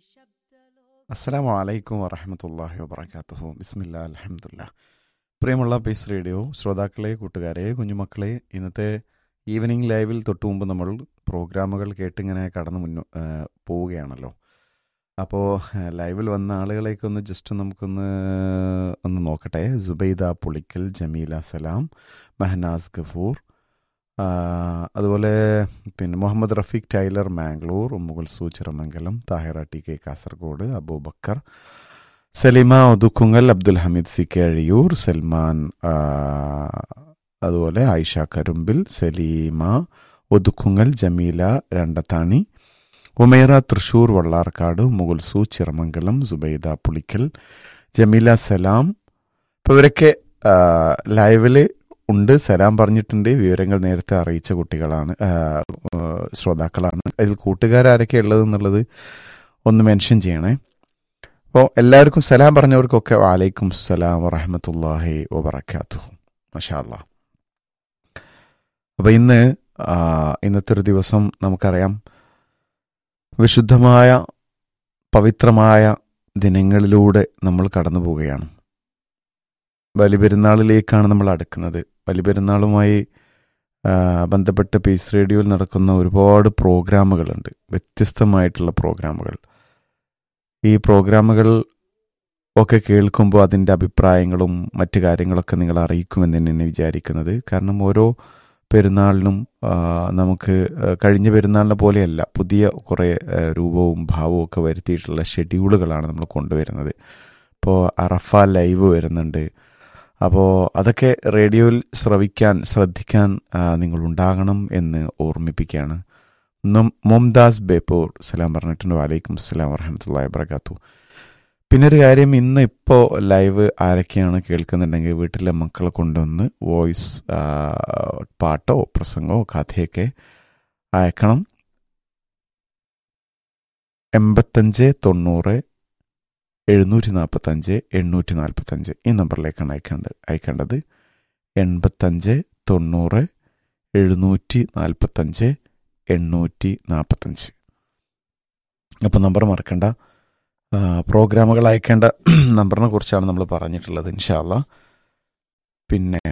അസ്സാം വലൈക്കും വറഹമത്തല്ലാഹി വബർക്കാത്തുഹു ബിസ്മില്ല അലഹമുല്ല പ്രിയമുള്ള പീസ് റേഡിയോ ശ്രോതാക്കളെ കൂട്ടുകാരെ കുഞ്ഞുമക്കളെ ഇന്നത്തെ ഈവനിങ് ലൈവിൽ തൊട്ടു മുമ്പ് നമ്മൾ പ്രോഗ്രാമുകൾ കേട്ടിങ്ങനെ കടന്നു മുന്നോ ആ, പോവുകയാണല്ലോ അപ്പോൾ ലൈവിൽ വന്ന ആളുകളെയൊക്കെ ഒന്ന് ജസ്റ്റ് നമുക്കൊന്ന് ഒന്ന് നോക്കട്ടെ സുബൈദ പുളിക്കൽ ജമീല സലാം മെഹനാസ് ഗഫൂർ ആ, അതുപോലെ പിന്നെ Muhammad Rafeeq tailor Mangalore Ummukulsu Chiramangalam Thahira T K Kasaragod Aboobacker Salima Othukkungal Abdul Hameed C K Azhiyur Salman ആ, അതുപോലെ ആയിഷ കരുമ്പിൽ സലീമ ഒതുക്കുങ്ങൽ ജമീല രണ്ടത്താണി ഉമേറ തൃശൂർ വള്ളാർക്കാട് മുകുൽസു ചിറമംഗലം സുബൈദ പുളിക്കൽ ജമീല സലാം ഇപ്പോൾ ഇവരൊക്കെ ആ, ലൈവില് ഉണ്ട് സലാം പറഞ്ഞിട്ടുണ്ട് വിവരങ്ങൾ നേരത്തെ അറിയിച്ച കുട്ടികളാണ് ആ, ആ, ശ്രോതാക്കളാണ് അതിൽ കൂട്ടുകാരൊക്കെ ഉള്ളത് എന്നുള്ളത് ഒന്ന് മെൻഷൻ ചെയ്യണേ അപ്പോൾ എല്ലാവർക്കും സലാം പറഞ്ഞവർക്കൊക്കെ വാലൈക്കും സലാം വറഹമത്തല്ലാഹി വബർക്കാത്തു മഷാല്ല അപ്പോൾ ഇന്ന് ആ, ഇന്നത്തെ ഒരു ദിവസം നമുക്കറിയാം വിശുദ്ധമായ പവിത്രമായ ദിനങ്ങളിലൂടെ നമ്മൾ കടന്നു പോവുകയാണ് ബലിപെരുന്നാളിലേക്കാണ് നമ്മൾ അടുക്കുന്നത് ബലിപെരുന്നാളുമായി ആ, ബന്ധപ്പെട്ട് പീസ് റേഡിയോയിൽ നടക്കുന്ന ഒരുപാട് പ്രോഗ്രാമുകളുണ്ട് വ്യത്യസ്തമായിട്ടുള്ള പ്രോഗ്രാമുകൾ ഈ പ്രോഗ്രാമുകൾ ഒക്കെ കേൾക്കുമ്പോൾ അതിൻ്റെ അഭിപ്രായങ്ങളും മറ്റു കാര്യങ്ങളൊക്കെ നിങ്ങൾ അറിയിക്കുമെന്ന് തന്നെയാണ് വിചാരിക്കുന്നത് കാരണം ഓരോ പെരുന്നാളിനും ആ, നമുക്ക് ആ, കഴിഞ്ഞ പെരുന്നാളിനെ പോലെയല്ല പുതിയ കുറേ ആ, രൂപവും ഭാവവും ഒക്കെ വരുത്തിയിട്ടുള്ള ഷെഡ്യൂളുകളാണ് നമ്മൾ കൊണ്ടുവരുന്നത് ഇപ്പോൾ അറഫ ലൈവ് വരുന്നുണ്ട് അപ്പോൾ അതൊക്കെ റേഡിയോയിൽ ശ്രവിക്കാൻ ശ്രദ്ധിക്കാൻ ആ, നിങ്ങൾ ഉണ്ടാകണം എന്ന് ഓർമ്മിപ്പിക്കുകയാണ് നം- മുംതാസ് ബേപ്പൂർ സലാം പറഞ്ഞിട്ടുണ്ട് വാലൈക്കും അസ്സലാം വറഹമത്തല്ലാ വബർക്കാത്തു പിന്നെ ഒരു കാര്യം ഇന്ന് ഇപ്പോൾ ലൈവ് ആരൊക്കെയാണ് കേൾക്കുന്നുണ്ടെങ്കിൽ വീട്ടിലെ മക്കളെ കൊണ്ടുവന്ന് വോയിസ് ആ, പാട്ടോ പ്രസംഗമോ കഥയൊക്കെ അയക്കണം എൺപത്തഞ്ച് തൊണ്ണൂറ് എഴുന്നൂറ്റി നാൽപ്പത്തഞ്ച് എണ്ണൂറ്റി നാൽപ്പത്തഞ്ച് ഈ നമ്പറിലേക്കാണ് അയക്കേണ്ടത് അയക്കേണ്ടത് എൺപത്തഞ്ച് തൊണ്ണൂറ് എഴുന്നൂറ്റി നാൽപ്പത്തഞ്ച് എണ്ണൂറ്റി നാൽപ്പത്തഞ്ച് അപ്പോൾ നമ്പർ മറക്കണ്ട ആ, പ്രോഗ്രാമുകൾ അയക്കേണ്ട നമ്പറിനെ കുറിച്ചാണ് നമ്മൾ പറഞ്ഞിട്ടുള്ളത് ഇൻഷാല്ല പിന്നെ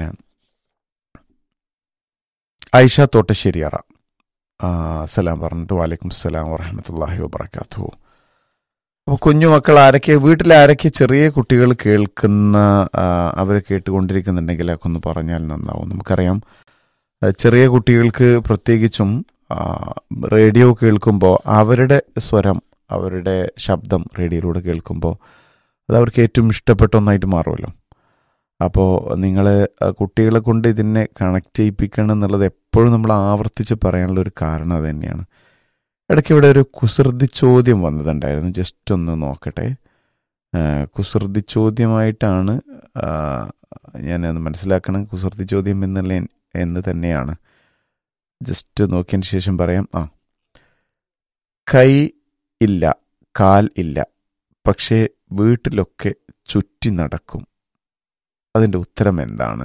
ഐഷ തോട്ടശ്ശേരിയറ ആ, സലാം പറഞ്ഞിട്ട് വാലൈക്കും സലാം വറഹമത്തല്ലാഹി വബർക്കാത്തു അപ്പോൾ കുഞ്ഞുമക്കൾ ആരൊക്കെ വീട്ടിൽ ആരൊക്കെ ചെറിയ കുട്ടികൾ കേൾക്കുന്ന അവർ കേട്ടുകൊണ്ടിരിക്കുന്നുണ്ടെങ്കിൽ ഒക്കെ ഒന്ന് പറഞ്ഞാൽ നന്നാവും നമുക്കറിയാം ആ, ചെറിയ കുട്ടികൾക്ക് പ്രത്യേകിച്ചും ആ, റേഡിയോ കേൾക്കുമ്പോൾ അവരുടെ സ്വരം അവരുടെ ശബ്ദം റേഡിയോയിലൂടെ കേൾക്കുമ്പോൾ അത് അവർക്ക് ഏറ്റവും ഇഷ്ടപ്പെട്ട ഒന്നായിട്ട് മാറുമല്ലോ അപ്പോൾ നിങ്ങൾ കുട്ടികളെ കൊണ്ട് ഇതിനെ കണക്ട് ചെയ്യിപ്പിക്കണം എന്നുള്ളത് എപ്പോഴും നമ്മൾ ആവർത്തിച്ച് പറയാനുള്ള ഒരു കാരണം അത് തന്നെയാണ് ഇടയ്ക്ക് ഇവിടെ ഒരു കുസൃതി ചോദ്യം വന്നതുണ്ടായിരുന്നു ജസ്റ്റ് ഒന്ന് നോക്കട്ടെ ആ, കുസൃതി ചോദ്യമായിട്ടാണ് ആ, ഞാനത് മനസ്സിലാക്കണം കുസൃതി ചോദ്യം എന്നുള്ള എന്ന് തന്നെയാണ് ജസ്റ്റ് നോക്കിയതിന് ശേഷം പറയാം ആ കൈ ഇല്ല കാൽ ഇല്ല പക്ഷേ വീട്ടിലൊക്കെ ചുറ്റി നടക്കും അതിൻ്റെ ഉത്തരം എന്താണ്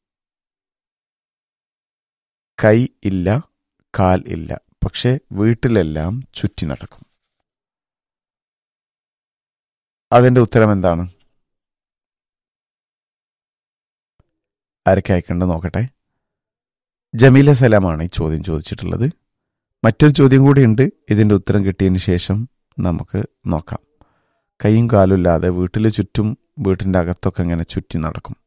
കൈ ഇല്ല കാൽ ഇല്ല പക്ഷെ വീട്ടിലെല്ലാം ചുറ്റി നടക്കും അതിന്റെ ഉത്തരം എന്താണ് ആരൊക്കെ അയക്കേണ്ടത് നോക്കട്ടെ ജമീല സലാമാണ് ഈ ചോദ്യം ചോദിച്ചിട്ടുള്ളത് മറ്റൊരു ചോദ്യം കൂടിയുണ്ട് ഇതിന്റെ ഉത്തരം കിട്ടിയതിന് ശേഷം നമുക്ക് നോക്കാം കൈയും കാലും ഇല്ലാതെ വീട്ടിൽ ചുറ്റും വീട്ടിന്റെ അകത്തൊക്കെ ഇങ്ങനെ ചുറ്റി നടക്കും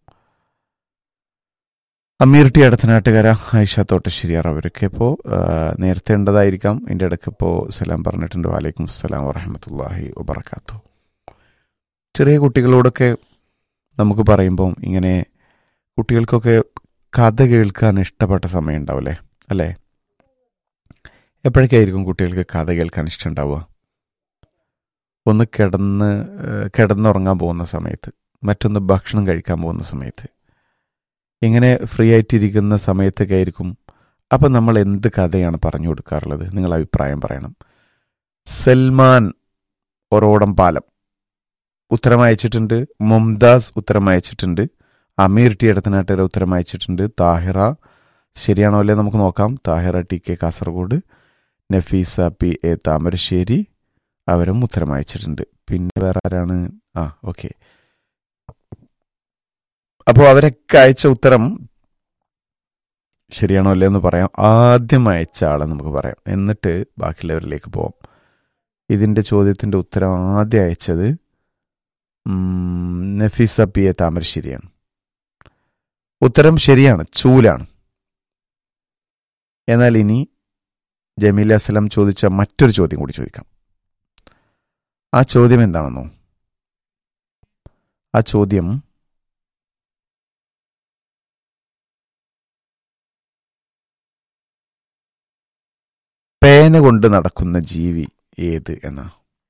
അമീർ ടി അടുത്തനാട്ടുകാര ആയിഷ തോട്ടശ്ശേരിയാർ അവരൊക്കെ ഇപ്പോൾ നേരത്തെ ഉണ്ടതായിരിക്കാം എൻ്റെ ഇടയ്ക്ക് ഇപ്പോൾ സലാം പറഞ്ഞിട്ടുണ്ട് വാലൈക്കും അസ്സലാം വറഹമത്തല്ലാഹി വബർക്കാത്തു ചെറിയ കുട്ടികളോടൊക്കെ നമുക്ക് പറയുമ്പം ഇങ്ങനെ കുട്ടികൾക്കൊക്കെ കഥ കേൾക്കാൻ ഇഷ്ടപ്പെട്ട സമയം ഉണ്ടാവില്ലേ അല്ലേ എപ്പോഴൊക്കെയായിരിക്കും കുട്ടികൾക്ക് കഥ കേൾക്കാൻ ഇഷ്ടമുണ്ടാവുക ഒന്ന് കിടന്ന് ഏഹ്, കിടന്നുറങ്ങാൻ പോകുന്ന സമയത്ത് മറ്റൊന്ന് ഭക്ഷണം കഴിക്കാൻ പോകുന്ന സമയത്ത് ഇങ്ങനെ ഫ്രീ ആയിട്ടിരിക്കുന്ന സമയത്തൊക്കെ ആയിരിക്കും അപ്പം നമ്മൾ എന്ത് കഥയാണ് പറഞ്ഞു കൊടുക്കാറുള്ളത് നിങ്ങൾ അഭിപ്രായം പറയണം സൽമാൻ ഒറോടം പാലം ഉത്തരം അയച്ചിട്ടുണ്ട് മുംതാസ് ഉത്തരം അയച്ചിട്ടുണ്ട് അമീർ ടി എടത്തനാട്ടുകാരെ ഉത്തരം അയച്ചിട്ടുണ്ട് താഹിറ ശരിയാണോ അല്ലേ നമുക്ക് നോക്കാം Thahira T K Kasaragod Nafeesa P A Thamarassery അവരും ഉത്തരം അയച്ചിട്ടുണ്ട് പിന്നെ വേറെ ആരാണ് ആ ഓക്കെ അപ്പോൾ അവരൊക്കെ അയച്ച ഉത്തരം ശരിയാണോ അല്ലേ എന്ന് പറയാം ആദ്യം അയച്ച ആളെ നമുക്ക് പറയാം എന്നിട്ട് ബാക്കിയുള്ളവരിലേക്ക് പോവാം ഇതിൻ്റെ ചോദ്യത്തിൻ്റെ ഉത്തരം ആദ്യം അയച്ചത് ഉം, നഫീസ പി എ താമരശ്ശേരിയാണ് ഉത്തരം ശരിയാണ് ചൂലാണ് എന്നാൽ ഇനി ജമീല അസ്ലം ചോദിച്ച മറ്റൊരു ചോദ്യം കൂടി ചോദിക്കാം ആ ചോദ്യം എന്താണെന്നോ ആ ചോദ്യം പേന കൊണ്ട് നടക്കുന്ന ജീവി ഏത് എന്ന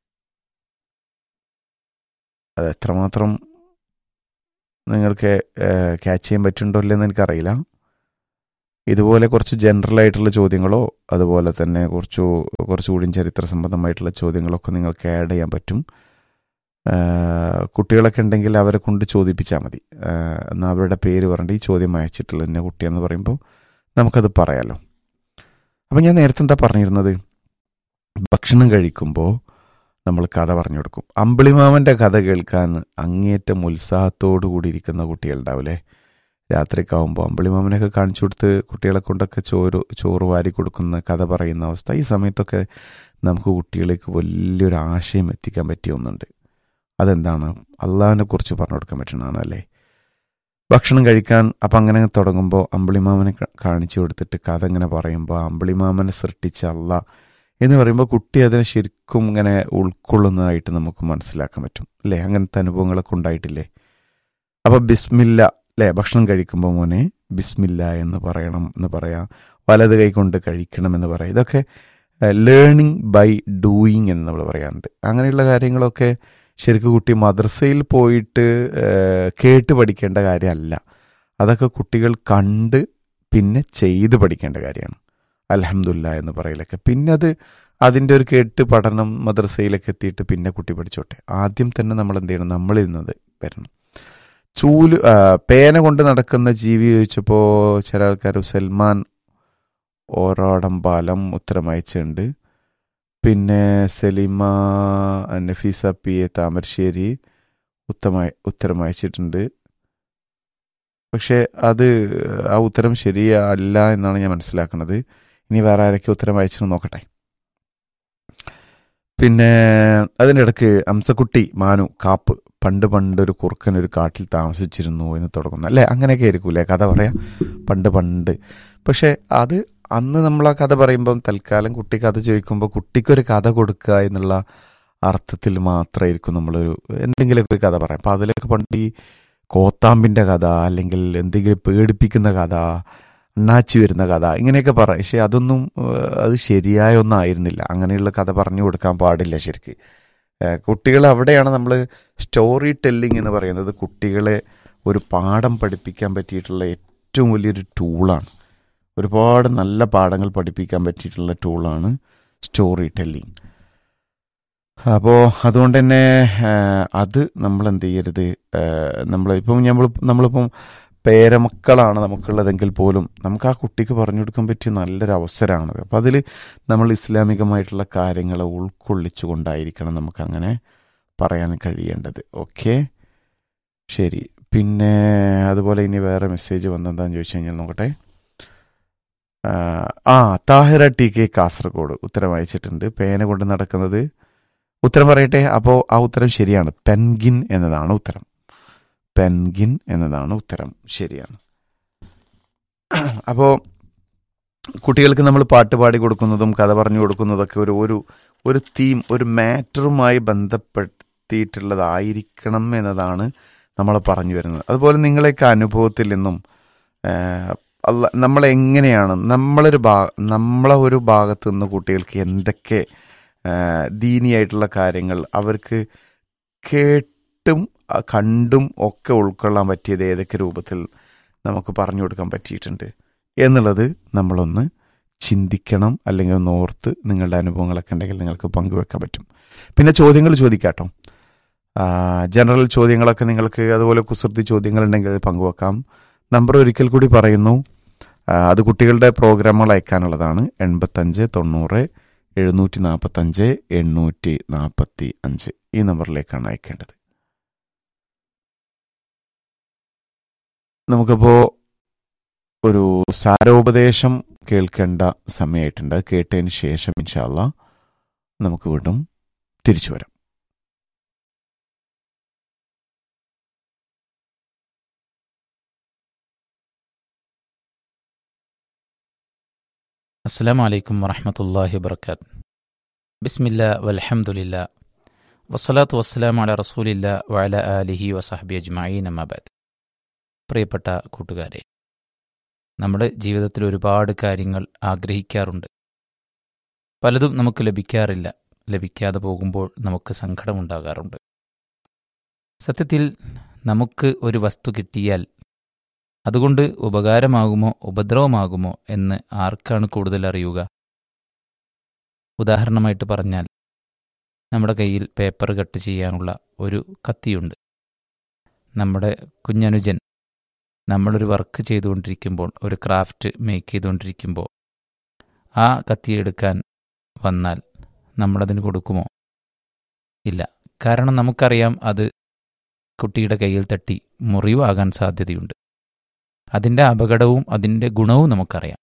അത് എത്രമാത്രം നിങ്ങൾക്ക് ക്യാച്ച് ചെയ്യാൻ പറ്റുന്നുണ്ടോ ഇല്ലെന്ന് എനിക്കറിയില്ല ഇതുപോലെ കുറച്ച് ജനറൽ ആയിട്ടുള്ള ചോദ്യങ്ങളോ അതുപോലെ തന്നെ കുറച്ചു കുറച്ചുകൂടി ചരിത്ര സംബന്ധമായിട്ടുള്ള ചോദ്യങ്ങളൊക്കെ നിങ്ങൾക്ക് ആഡ് ചെയ്യാൻ പറ്റും ആ, കുട്ടികളൊക്കെ ഉണ്ടെങ്കിൽ അവരെ കൊണ്ട് ചോദിപ്പിച്ചാൽ മതി ആ, എന്നാൽ അവരുടെ പേര് പറഞ്ഞിട്ട് ഈ ചോദ്യം അയച്ചിട്ടുള്ള എന്നെ കുട്ടിയാണെന്ന് പറയുമ്പോൾ നമുക്കത് പറയാലോ അപ്പം ഞാൻ നേരത്തെ എന്താ പറഞ്ഞിരുന്നത് ഭക്ഷണം കഴിക്കുമ്പോൾ നമ്മൾ കഥ പറഞ്ഞു കൊടുക്കും അമ്പിളിമാമൻ്റെ കഥ കേൾക്കാൻ അങ്ങേറ്റം ഉത്സാഹത്തോടു കൂടി ഇരിക്കുന്ന കുട്ടികളുണ്ടാവില്ലേ രാത്രിയൊക്കെ ആകുമ്പോൾ അമ്പിളിമാമനൊക്കെ കാണിച്ചു കൊടുത്ത് കുട്ടികളെ കൊണ്ടൊക്കെ ചോറ് ചോറ് വാരി കൊടുക്കുന്ന കഥ പറയുന്ന അവസ്ഥ ഈ സമയത്തൊക്കെ നമുക്ക് കുട്ടികളിലേക്ക് വലിയൊരു ആശയം എത്തിക്കാൻ പറ്റിയ ഒന്നുണ്ട് അതെന്താണ് അള്ളാഹിനെ കുറിച്ച് പറഞ്ഞു കൊടുക്കാൻ പറ്റുന്നതാണ് അല്ലേ ഭക്ഷണം കഴിക്കാൻ അപ്പം അങ്ങനെ തുടങ്ങുമ്പോൾ അമ്പിളിമാമനെ ക- കാണിച്ചു കൊടുത്തിട്ട് കഥ ഇങ്ങനെ പറയുമ്പോൾ അമ്പിളിമാമനെ സൃഷ്ടിച്ച അല്ല എന്ന് പറയുമ്പോൾ കുട്ടി അതിനെ ശരിക്കും ഇങ്ങനെ ഉൾക്കൊള്ളുന്നതായിട്ട് നമുക്ക് മനസ്സിലാക്കാൻ പറ്റും അല്ലേ അങ്ങനത്തെ അനുഭവങ്ങളൊക്കെ ഉണ്ടായിട്ടില്ലേ അപ്പോൾ ബിസ്മില്ല അല്ലേ ഭക്ഷണം കഴിക്കുമ്പോൾ മോനെ ബിസ്മില്ല എന്ന് പറയണം എന്ന് പറയാം വലത് കൈ കൊണ്ട് കഴിക്കണം എന്ന് പറയാം ഇതൊക്കെ ലേണിംഗ് ബൈ ഡൂയിങ് എന്ന് നമ്മൾ പറയാറുണ്ട് അങ്ങനെയുള്ള കാര്യങ്ങളൊക്കെ ശരിക്കും കുട്ടി മദ്രസയിൽ പോയിട്ട് ഏഹ്, കേട്ട് പഠിക്കേണ്ട കാര്യമല്ല അതൊക്കെ കുട്ടികൾ കണ്ട് പിന്നെ ചെയ്ത് പഠിക്കേണ്ട കാര്യമാണ് അലഹമുല്ല എന്ന് പറയലൊക്കെ പിന്നെ അത് അതിൻ്റെ ഒരു കേട്ട് പഠനം മദ്രസയിലൊക്കെ എത്തിയിട്ട് പിന്നെ കുട്ടി പഠിച്ചോട്ടെ ആദ്യം തന്നെ നമ്മൾ എന്ത് ചെയ്യണം നമ്മളിരുന്നത് വരണം ചൂല് ആ, പേന കൊണ്ട് നടക്കുന്ന ജീവി ചോദിച്ചപ്പോൾ ചില ആൾക്കാർ സൽമാൻ ഓരോടമ്പാലം ഉത്തരം അയച്ചിട്ടുണ്ട് പിന്നെ സലീമ നഫീസ പി എ താമരശ്ശേരി ഉത്തമായി ഉത്തരം അയച്ചിട്ടുണ്ട് പക്ഷേ അത് ആ ഉത്തരം ശരിയല്ല എന്നാണ് ഞാൻ മനസ്സിലാക്കുന്നത് ഇനി വേറെ ആരൊക്കെ ഉത്തരം അയച്ചെന്ന് നോക്കട്ടെ പിന്നെ അതിൻ്റെ ഇടയ്ക്ക് അംസക്കുട്ടി മാനു കാപ്പ് പണ്ട് പണ്ട് ഒരു കുറുക്കൻ ഒരു കാട്ടിൽ താമസിച്ചിരുന്നു എന്ന് തുടങ്ങുന്നു അല്ലേ അങ്ങനെയൊക്കെ ആയിരിക്കൂലേ കഥ പറയാം പണ്ട് പണ്ട് പക്ഷെ അത് അന്ന് നമ്മൾ ആ കഥ പറയുമ്പം തൽക്കാലം കുട്ടി കഥ ചോദിക്കുമ്പോൾ കുട്ടിക്കൊരു കഥ കൊടുക്കുക എന്നുള്ള അർത്ഥത്തിൽ മാത്രമായിരിക്കും നമ്മളൊരു എന്തെങ്കിലുമൊക്കെ ഒരു കഥ പറയാം അപ്പം അതിലൊക്കെ പണ്ട് ഈ കോത്താമ്പിൻ്റെ കഥ അല്ലെങ്കിൽ എന്തെങ്കിലും പേടിപ്പിക്കുന്ന കഥ അണ്ണാച്ചി വരുന്ന കഥ ഇങ്ങനെയൊക്കെ പറയാം പക്ഷെ അതൊന്നും ഏഹ്, അത് ശരിയായ ഒന്നും ആയിരുന്നില്ല അങ്ങനെയുള്ള കഥ പറഞ്ഞു കൊടുക്കാൻ പാടില്ല ശരിക്ക് ഏഹ്, കുട്ടികൾ അവിടെയാണ് നമ്മൾ സ്റ്റോറി ടെല്ലിംഗ് എന്ന് പറയുന്നത് കുട്ടികളെ ഒരു പാഠം പഠിപ്പിക്കാൻ പറ്റിയിട്ടുള്ള ഏറ്റവും വലിയൊരു ടൂളാണ് ഒരുപാട് നല്ല പാഠങ്ങൾ പഠിപ്പിക്കാൻ പറ്റിയിട്ടുള്ള ടൂളാണ് സ്റ്റോറി ടെല്ലിംഗ് അപ്പോൾ അതുകൊണ്ട് തന്നെ ഏഹ്, അത് നമ്മൾ എന്ത് ചെയ്യരുത് ഏഹ്, നമ്മൾ ഇപ്പം നമ്മൾ നമ്മളിപ്പം പേരമക്കളാണ് നമുക്കുള്ളതെങ്കിൽ പോലും നമുക്ക് ആ കുട്ടിക്ക് പറഞ്ഞു കൊടുക്കാൻ പറ്റിയ നല്ലൊരു അവസരമാണ് അപ്പം അതിൽ നമ്മൾ ഇസ്ലാമികമായിട്ടുള്ള കാര്യങ്ങളെ ഉൾക്കൊള്ളിച്ചുകൊണ്ടായിരിക്കണം നമുക്കങ്ങനെ പറയാൻ കഴിയേണ്ടത് ഓക്കെ ശരി പിന്നെ അതുപോലെ ഇനി വേറെ മെസ്സേജ് വന്നെന്താന്ന് ചോദിച്ചു കഴിഞ്ഞാൽ നോക്കട്ടെ ആ, ആ താഹിറ ടി കെ കാസർഗോഡ് ഉത്തരം അയച്ചിട്ടുണ്ട് പേന കൊണ്ട് നടക്കുന്നത് ഉത്തരം പറയട്ടെ അപ്പോൾ ആ ഉത്തരം ശരിയാണ് പെൻഗിൻ എന്നതാണ് ഉത്തരം പെൻഗിൻ എന്നതാണ് ഉത്തരം ശരിയാണ് അപ്പോൾ കുട്ടികൾക്ക് നമ്മൾ പാട്ട് പാടി കൊടുക്കുന്നതും കഥ പറഞ്ഞു കൊടുക്കുന്നതൊക്കെ ഒരു ഒരു ഒരു തീം ഒരു മാറ്ററുമായി ബന്ധപ്പെടുത്തിയിട്ടുള്ളതായിരിക്കണം എന്നതാണ് നമ്മൾ പറഞ്ഞു വരുന്നത് അതുപോലെ നിങ്ങളെയൊക്കെ അനുഭവത്തിൽ നിന്നും ഏഹ്, അല്ല നമ്മളെങ്ങനെയാണ് നമ്മളൊരു ഭാ നമ്മളെ ഒരു ഭാഗത്ത് നിന്ന് കുട്ടികൾക്ക് എന്തൊക്കെ ഏഹ്, ദീനിയായിട്ടുള്ള കാര്യങ്ങൾ അവർക്ക് കേട്ടും അഹ് കണ്ടും ഒക്കെ ഉൾക്കൊള്ളാൻ പറ്റിയത് ഏതൊക്കെ രൂപത്തിൽ നമുക്ക് പറഞ്ഞു കൊടുക്കാൻ പറ്റിയിട്ടുണ്ട് എന്നുള്ളത് നമ്മളൊന്ന് ചിന്തിക്കണം അല്ലെങ്കിൽ ഒന്ന് ഓർത്ത് നിങ്ങളുടെ അനുഭവങ്ങളൊക്കെ ഉണ്ടെങ്കിൽ നിങ്ങൾക്ക് പങ്കുവെക്കാൻ പറ്റും പിന്നെ ചോദ്യങ്ങൾ ചോദിക്കാട്ടോ ആ, ജനറൽ ചോദ്യങ്ങളൊക്കെ നിങ്ങൾക്ക് അതുപോലെ കുസൃതി ചോദ്യങ്ങൾ ഉണ്ടെങ്കിൽ അത് പങ്കുവെക്കാം നമ്പർ ഒരിക്കൽ കൂടി പറയുന്നു ആ, അത് കുട്ടികളുടെ പ്രോഗ്രാമുകൾ അയക്കാനുള്ളതാണ് എൺപത്തഞ്ച് തൊണ്ണൂറ് എഴുന്നൂറ്റി നാൽപ്പത്തഞ്ച് എണ്ണൂറ്റി നാൽപ്പത്തി അഞ്ച് ഈ നമ്പറിലേക്കാണ് അയക്കേണ്ടത് നമുക്കിപ്പോൾ ഒരു സാരോപദേശം കേൾക്കേണ്ട സമയമായിട്ടുണ്ട് കേട്ടതിന് ശേഷം ഇൻഷാല്ല നമുക്ക് വീണ്ടും തിരിച്ചു വരാം അസ്സാം വലൈക്കും വറഹമത്തല്ലാഹി വബർക്കാത്ത് ബിസ്മില്ല വലഹമുല്ല വസ്സലാത്തു വസ്സലാം അല റസൂലില്ല വഅല ആലിഹി വസഹബി അജ്മഈൻ അമ്മാബാദ് പ്രിയപ്പെട്ട കൂട്ടുകാരെ നമ്മുടെ ജീവിതത്തിൽ ഒരുപാട് കാര്യങ്ങൾ ആഗ്രഹിക്കാറുണ്ട് പലതും നമുക്ക് ലഭിക്കാറില്ല ലഭിക്കാതെ പോകുമ്പോൾ നമുക്ക് സങ്കടമുണ്ടാകാറുണ്ട് സത്യത്തിൽ നമുക്ക് ഒരു വസ്തു കിട്ടിയാൽ അതുകൊണ്ട് ഉപകാരമാകുമോ ഉപദ്രവമാകുമോ എന്ന് ആർക്കാണ് കൂടുതൽ അറിയുക ഉദാഹരണമായിട്ട് പറഞ്ഞാൽ നമ്മുടെ കയ്യിൽ പേപ്പർ കട്ട് ചെയ്യാനുള്ള ഒരു കത്തിയുണ്ട് നമ്മുടെ കുഞ്ഞനുജൻ നമ്മളൊരു വർക്ക് ചെയ്തുകൊണ്ടിരിക്കുമ്പോൾ ഒരു ക്രാഫ്റ്റ് മേക്ക് ചെയ്തുകൊണ്ടിരിക്കുമ്പോൾ ആ കത്തി എടുക്കാൻ വന്നാൽ നമ്മളതിന് കൊടുക്കുമോ ഇല്ല കാരണം നമുക്കറിയാം അത് കുട്ടിയുടെ കയ്യിൽ തട്ടി മുറിവാകാൻ സാധ്യതയുണ്ട് അതിൻ്റെ അപകടവും അതിൻ്റെ ഗുണവും നമുക്കറിയാം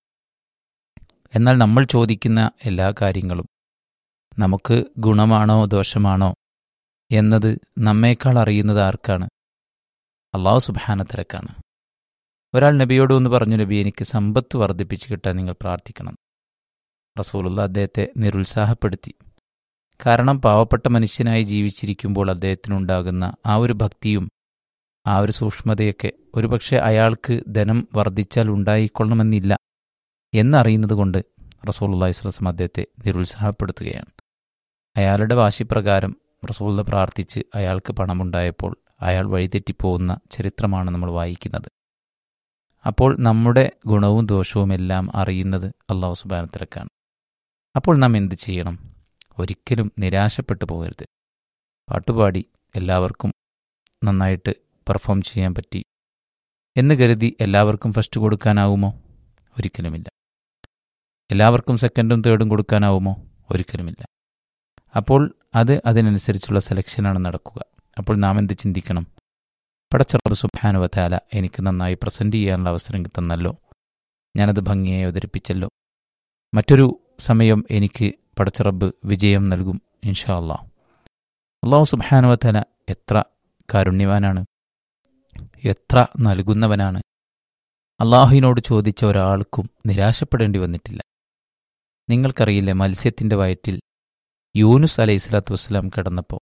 എന്നാൽ നമ്മൾ ചോദിക്കുന്ന എല്ലാ കാര്യങ്ങളും നമുക്ക് ഗുണമാണോ ദോഷമാണോ എന്നത് നമ്മേക്കാൾ അറിയുന്നത് ആർക്കാണ് അള്ളാഹു സുബാനത്തിരക്കാണ് ഒരാൾ നബിയോട് ഒന്ന് പറഞ്ഞു നബി എനിക്ക് സമ്പത്ത് വർദ്ധിപ്പിച്ച് കിട്ടാൻ നിങ്ങൾ പ്രാർത്ഥിക്കണം റസൂലുള്ള അദ്ദേഹത്തെ നിരുത്സാഹപ്പെടുത്തി കാരണം പാവപ്പെട്ട മനുഷ്യനായി ജീവിച്ചിരിക്കുമ്പോൾ അദ്ദേഹത്തിനുണ്ടാകുന്ന ആ ഒരു ഭക്തിയും ആ ഒരു സൂക്ഷ്മതയൊക്കെ ഒരുപക്ഷെ അയാൾക്ക് ധനം വർദ്ധിച്ചാൽ ഉണ്ടായിക്കൊള്ളണമെന്നില്ല എന്നറിയുന്നത് കൊണ്ട് റസൂൽ സ്വലം അദ്ദേഹത്തെ നിരുത്സാഹപ്പെടുത്തുകയാണ് അയാളുടെ വാശിപ്രകാരം റസൂള്ള പ്രാർത്ഥിച്ച് അയാൾക്ക് പണമുണ്ടായപ്പോൾ അയാൾ വഴിതെറ്റിപ്പോകുന്ന ചരിത്രമാണ് നമ്മൾ വായിക്കുന്നത് അപ്പോൾ നമ്മുടെ ഗുണവും ദോഷവും എല്ലാം അറിയുന്നത് അള്ളാഹു സുബാനത്തിലക്കാണ് അപ്പോൾ നാം എന്ത് ചെയ്യണം ഒരിക്കലും നിരാശപ്പെട്ടു പോകരുത് പാട്ടുപാടി എല്ലാവർക്കും നന്നായിട്ട് പെർഫോം ചെയ്യാൻ പറ്റി എന്ന് കരുതി എല്ലാവർക്കും ഫസ്റ്റ് കൊടുക്കാനാവുമോ ഒരിക്കലുമില്ല എല്ലാവർക്കും സെക്കൻഡും തേർഡും കൊടുക്കാനാവുമോ ഒരിക്കലുമില്ല അപ്പോൾ അത് അതിനനുസരിച്ചുള്ള സെലക്ഷനാണ് നടക്കുക അപ്പോൾ നാം എന്ത് ചിന്തിക്കണം പടച്ചറബ് സുബാനുവത്താല എനിക്ക് നന്നായി പ്രസൻറ്റ് ചെയ്യാനുള്ള അവസരം തന്നല്ലോ ഞാനത് ഭംഗിയായി അവതരിപ്പിച്ചല്ലോ മറ്റൊരു സമയം എനിക്ക് പടച്ചറബ് വിജയം നൽകും ഇൻഷാ അള്ളാഹ് അള്ളാഹു സുബാനുവത്താല എത്ര കാരുണ്യവാനാണ് എത്ര നൽകുന്നവനാണ് അള്ളാഹുവിനോട് ചോദിച്ച ഒരാൾക്കും നിരാശപ്പെടേണ്ടി വന്നിട്ടില്ല നിങ്ങൾക്കറിയില്ലേ മത്സ്യത്തിൻ്റെ വയറ്റിൽ യൂനുസ് അലൈഹി സ്വലാത്തു വസ്സലാം കിടന്നപ്പോൾ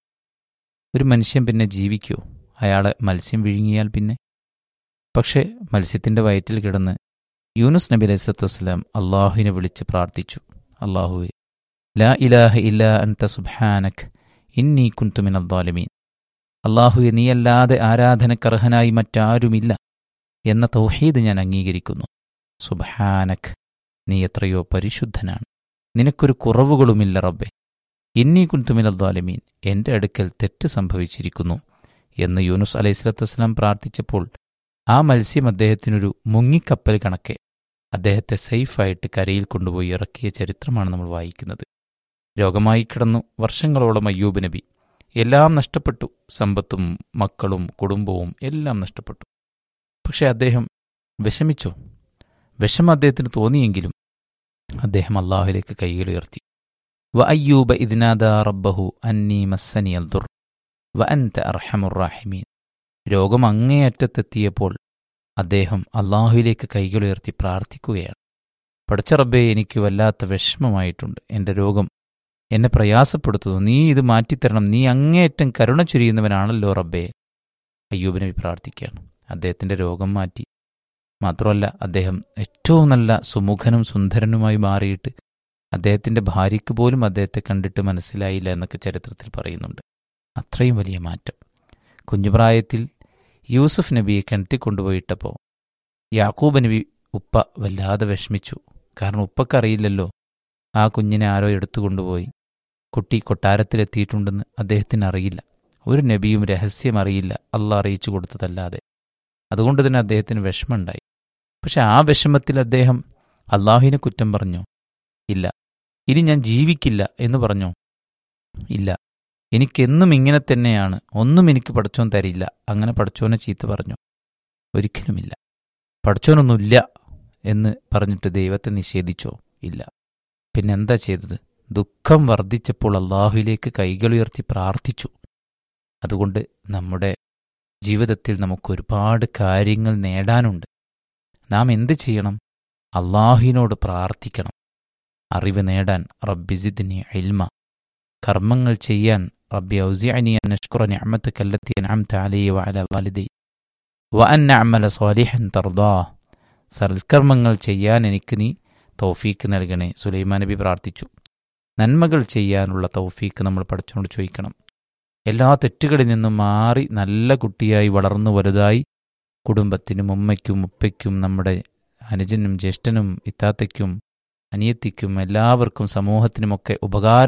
ഒരു മനുഷ്യൻ പിന്നെ ജീവിക്കുമോ അയാളെ മത്സ്യം വിഴുങ്ങിയാൽ പിന്നെ പക്ഷേ മത്സ്യത്തിൻ്റെ വയറ്റിൽ കിടന്ന് യൂനുസ് നബി അലൈഹി സ്വലാത്തു വസ്സലാം അള്ളാഹുവിനെ വിളിച്ച് പ്രാർത്ഥിച്ചു അള്ളാഹുവെ ലാ ഇലാഹ ഇല്ലാ അൻത സുബ്ഹാനക് ഇന്നി കുന്തുമിൻ അദ്ദാലിമീൻ അള്ളാഹുവെ നീയല്ലാതെ ആരാധനക്കർഹനായി മറ്റാരുമില്ല എന്ന തൗഹീദ് ഞാൻ അംഗീകരിക്കുന്നു സുബഹാനക് നീ എത്രയോ പരിശുദ്ധനാണ് നിനക്കൊരു കുറവുകളുമില്ല റബ്ബെ ഇന്നി കുന്തുമിനദ്വാലമീൻ എന്റെ അടുക്കൽ തെറ്റ് സംഭവിച്ചിരിക്കുന്നു എന്ന് യൂനുസ് അലൈഹിസ്ലത്തു വസ്സലാം പ്രാർത്ഥിച്ചപ്പോൾ ആ മത്സ്യം അദ്ദേഹത്തിനൊരു മുങ്ങിക്കപ്പൽ കണക്കെ അദ്ദേഹത്തെ സേഫായിട്ട് കരയിൽ കൊണ്ടുപോയി ഇറക്കിയ ചരിത്രമാണ് നമ്മൾ വായിക്കുന്നത് രോഗമായി കിടന്നു വർഷങ്ങളോളം അയ്യൂബ് നബി എല്ലാം നഷ്ടപ്പെട്ടു സമ്പത്തും മക്കളും കുടുംബവും എല്ലാം നഷ്ടപ്പെട്ടു പക്ഷെ അദ്ദേഹം വിഷമിച്ചോ വിഷമം അദ്ദേഹത്തിന് തോന്നിയെങ്കിലും അദ്ദേഹം അള്ളാഹുലേക്ക് കൈകളുയർത്തി വ അയ്യൂബ ഇതിനാദ റബ്ബഹു അന്നീ മസ്സനി അൽദുർ വ അൻത അർഹമുറാഹിമീൻ രോഗം അങ്ങേയറ്റത്തെത്തിയപ്പോൾ അദ്ദേഹം അള്ളാഹുവിലേക്ക് കൈകളുയർത്തി പ്രാർത്ഥിക്കുകയാണ് പഠിച്ച റബ്ബെ എനിക്ക് വല്ലാത്ത വിഷമമായിട്ടുണ്ട് എൻ്റെ രോഗം എന്നെ പ്രയാസപ്പെടുത്തുന്നു നീ ഇത് മാറ്റിത്തരണം നീ അങ്ങേയറ്റം കരുണ ചൊരിയുന്നവനാണല്ലോ റബ്ബേ അയ്യൂബ് നബി പ്രാർത്ഥിക്കുകയാണ് അദ്ദേഹത്തിൻ്റെ രോഗം മാറ്റി മാത്രമല്ല അദ്ദേഹം ഏറ്റവും നല്ല സുമുഖനും സുന്ദരനുമായി മാറിയിട്ട് അദ്ദേഹത്തിൻ്റെ ഭാര്യയ്ക്ക് പോലും അദ്ദേഹത്തെ കണ്ടിട്ട് മനസ്സിലായില്ല എന്നൊക്കെ ചരിത്രത്തിൽ പറയുന്നുണ്ട് അത്രയും വലിയ മാറ്റം കുഞ്ഞുപ്രായത്തിൽ യൂസുഫ് നബിയെ കിണറ്റിക്കൊണ്ടുപോയിട്ടപ്പോൾ യാക്കൂബ് നബി ഉപ്പ വല്ലാതെ വിഷമിച്ചു കാരണം ഉപ്പക്കറിയില്ലല്ലോ ആ കുഞ്ഞിനെ ആരോ എടുത്തുകൊണ്ടുപോയി കുട്ടി കൊട്ടാരത്തിലെത്തിയിട്ടുണ്ടെന്ന് അദ്ദേഹത്തിന് അറിയില്ല ഒരു നബിയും രഹസ്യം അറിയില്ല അല്ല അറിയിച്ചു കൊടുത്തതല്ലാതെ അതുകൊണ്ട് തന്നെ അദ്ദേഹത്തിന് വിഷമമുണ്ടായി പക്ഷെ ആ വിഷമത്തിൽ അദ്ദേഹം അള്ളാഹുവിനെ കുറ്റം പറഞ്ഞു ഇല്ല ഇനി ഞാൻ ജീവിക്കില്ല എന്ന് പറഞ്ഞോ ഇല്ല എനിക്കെന്നും ഇങ്ങനെ തന്നെയാണ് ഒന്നും എനിക്ക് പഠിച്ചോൻ തരില്ല അങ്ങനെ പഠിച്ചോനെ ചീത്ത പറഞ്ഞു ഒരിക്കലുമില്ല പഠിച്ചോനൊന്നുമില്ല എന്ന് പറഞ്ഞിട്ട് ദൈവത്തെ നിഷേധിച്ചോ ഇല്ല പിന്നെന്താ ചെയ്തത് ദുഃഖം വർദ്ധിച്ചപ്പോൾ അള്ളാഹുവിലേക്ക് കൈകളുയർത്തി പ്രാർത്ഥിച്ചു അതുകൊണ്ട് നമ്മുടെ ജീവിതത്തിൽ നമുക്ക് ഒരുപാട് കാര്യങ്ങൾ നേടാനുണ്ട് നാം എന്ത് ചെയ്യണം അള്ളാഹുവിനോട് പ്രാർത്ഥിക്കണം അറിവ് നേടാൻ റബ്ബിസിദിനി ഇൽമ കർമ്മങ്ങൾ ചെയ്യാൻ റബ്ബി ഔസിഅനി അൻ നഷ്കുറ നിഅമതക അല്ലത്തി അൻഅംത അലൈഹി വഅല വാലിദൈ വഅൻ നഅമല സ്വാലിഹൻ തർദാ സൽക്കർമ്മങ്ങൾ ചെയ്യാൻ എനിക്ക് നീ തൗഫീക്ക് നൽകണേ സുലൈമാൻ നബി പ്രാർത്ഥിച്ചു നന്മകൾ ചെയ്യാനുള്ള തൗഫീക്ക് നമ്മൾ പഠിച്ചുകൊണ്ട് ചോദിക്കണം എല്ലാ തെറ്റുകളിൽ നിന്നും മാറി നല്ല കുട്ടിയായി വളർന്നു വലുതായി കുടുംബത്തിനും ഉമ്മയ്ക്കും ഉപ്പയ്ക്കും നമ്മുടെ അനുജനും ജ്യേഷ്ഠനും ഇത്താത്തയ്ക്കും അനിയത്തിക്കും എല്ലാവർക്കും സമൂഹത്തിനുമൊക്കെ ഉപകാരം